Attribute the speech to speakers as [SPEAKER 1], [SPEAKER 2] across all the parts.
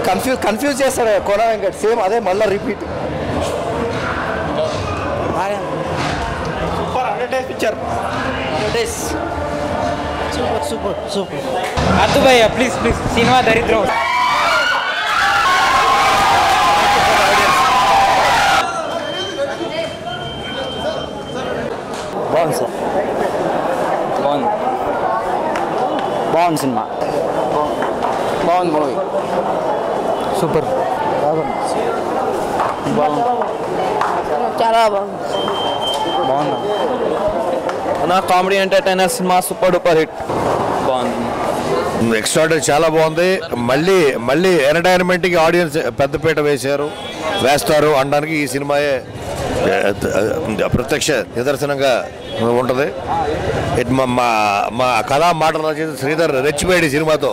[SPEAKER 1] confuse confuse చేస్తాడు కోన Venkat same అదే మళ్ళీ repeat
[SPEAKER 2] super hundred days picture
[SPEAKER 3] super super super
[SPEAKER 4] అద్దు భయ్య ప్లీజ్ ప్లీజ్ సినిమా దరిద్రం
[SPEAKER 3] బాగుంది సార్ బాగుంది బాగుంది సినిమా
[SPEAKER 1] బాగుంది మూవీ
[SPEAKER 3] సూపర్ బాగుంది
[SPEAKER 5] చాలా బాగుంది
[SPEAKER 3] బాగుంది
[SPEAKER 1] నా comedy entertainer cinema super duper hit
[SPEAKER 3] బాగుంది
[SPEAKER 6] ఎక్స్ట్రాడరీ చాలా బాగుంది మళ్ళీ మళ్ళీ ఎంటర్టైన్మెంట్కి ఆడియన్స్ పెద్దపీట వేశారు వేస్తారు అనడానికి ఈ సినిమాయే ఏ, ఏ, ప్రత్యక్ష నిదర్శనంగా ఉంటుంది ఇట్ మా మా- మా కథా మాటల రచయిత శ్రీధర్ రెచ్చిపోయాడు ఈ సినిమాతో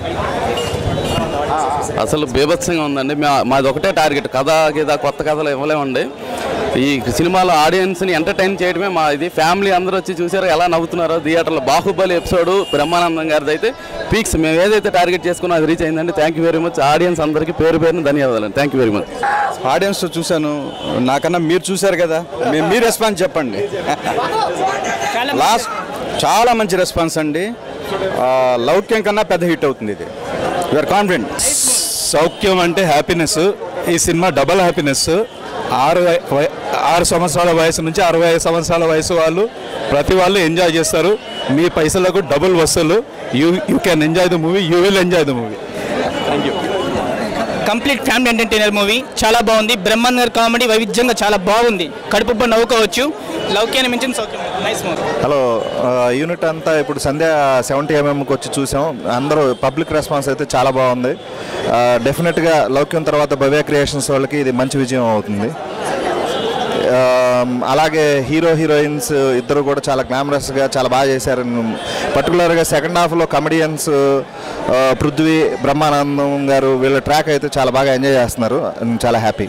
[SPEAKER 7] అసలు బీభత్సంగా ఉందండి మా మాది ఒకటే టార్గెట్ కథ గీత కొత్త కథలు ఇవ్వలేమండి ఈ సినిమాలో ఆడియన్స్ని ఎంటర్టైన్ చేయడమే మా ఇది ఫ్యామిలీ అందరూ వచ్చి చూసారు ఎలా నవ్వుతున్నారో థియేటర్లో బాహుబలి ఎపిసోడ్ బ్రహ్మానందం గారిది అయితే పీక్స్ మేము ఏదైతే టార్గెట్ చేసుకున్నా అది రీచ్ అయిందండి thank you very much audience అందరికీ పేరు పేరుని ధన్యవాదాలు thank you very much
[SPEAKER 2] audience చూశాను నాకన్నా మీరు చూశారు కదా మీ- మీ రెస్పాన్స్ చెప్పండి లాస్ట్ చాలా మంచి రెస్పాన్స్ అండి ఆ, లౌక్యం కన్నా పెద్ద హిట్ అవుతుంది ఇది యూఆర్ కాన్ఫిడెంట్ సౌఖ్యం అంటే హ్యాపీనెస్ ఈ సినిమా డబల్ హ్యాపీనెస్ ఆరు వయ- వయ- ఆరు సంవత్సరాల వయసు నుంచి అరవై ఐదు సంవత్సరాల వయసు వాళ్ళు ప్రతి వాళ్ళు ఎంజాయ్ చేస్తారు మీ పైసలకు డబుల్ వసూలు you you can enjoy the movie you will enjoy the movie thank you
[SPEAKER 8] complete family entertainer movie చాలా బాగుంది బ్రహ్మాండర్ కామెడీ వైవిధ్యంగా చాలా బాగుంది కడుపు నవ్వుకోవచ్చు లౌక్యాన్ని మించిన సౌక్యం నైస్ మూవీ
[SPEAKER 9] హలో ఆ, యూనిట్ అంతా ఇప్పుడు సంధ్య సెవెంటీ ఎంఎంకి వచ్చి చూసాం అందరూ పబ్లిక్ రెస్పాన్స్ అయితే చాలా బాగుంది ఆ, డెఫినెట్గా లౌక్యం తర్వాత భవ్య క్రియేషన్స్ వాళ్ళకి ఇది మంచి విజయం అవుతుంది ఆ, అలాగే హీరో హీరోయిన్స్ ఇద్దరు కూడా చాలా గ్లామరస్గా చాలా బాగా చేశారు పర్టికులర్గా సెకండ్ హాఫ్లో కమెడియన్స్ పృథ్వీ బ్రహ్మానందం గారు వీళ్ళ ట్రాక్ అయితే చాలా బాగా ఎంజాయ్ చేస్తున్నారు చాలా హ్యాపీ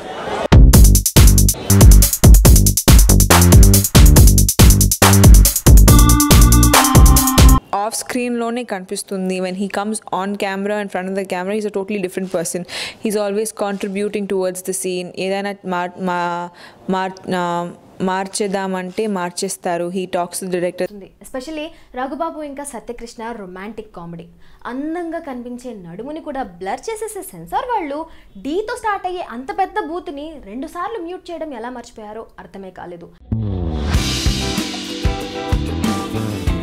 [SPEAKER 5] ఆఫ్ స్క్రీన్లోనే కనిపిస్తుంది when he comes on camera in front of the camera is a totally different person he's always contributing towards the scene ఏదైనా మార్ మా మార్ మార్చేద్దామంటే మార్చేస్తారు he talks the director
[SPEAKER 10] especially Raghubabu ఇంకా సత్యకృష్ణ రొమాంటిక్ కామెడీ అందంగా కనిపించే నడుముని కూడా బ్లర్ చేసేసే సెన్సార్ వాళ్ళు డీతో స్టార్ట్ అయ్యే అంత పెద్ద బూత్ని రెండుసార్లు మ్యూట్ చేయడం ఎలా మర్చిపోయారో అర్థమే కాలేదు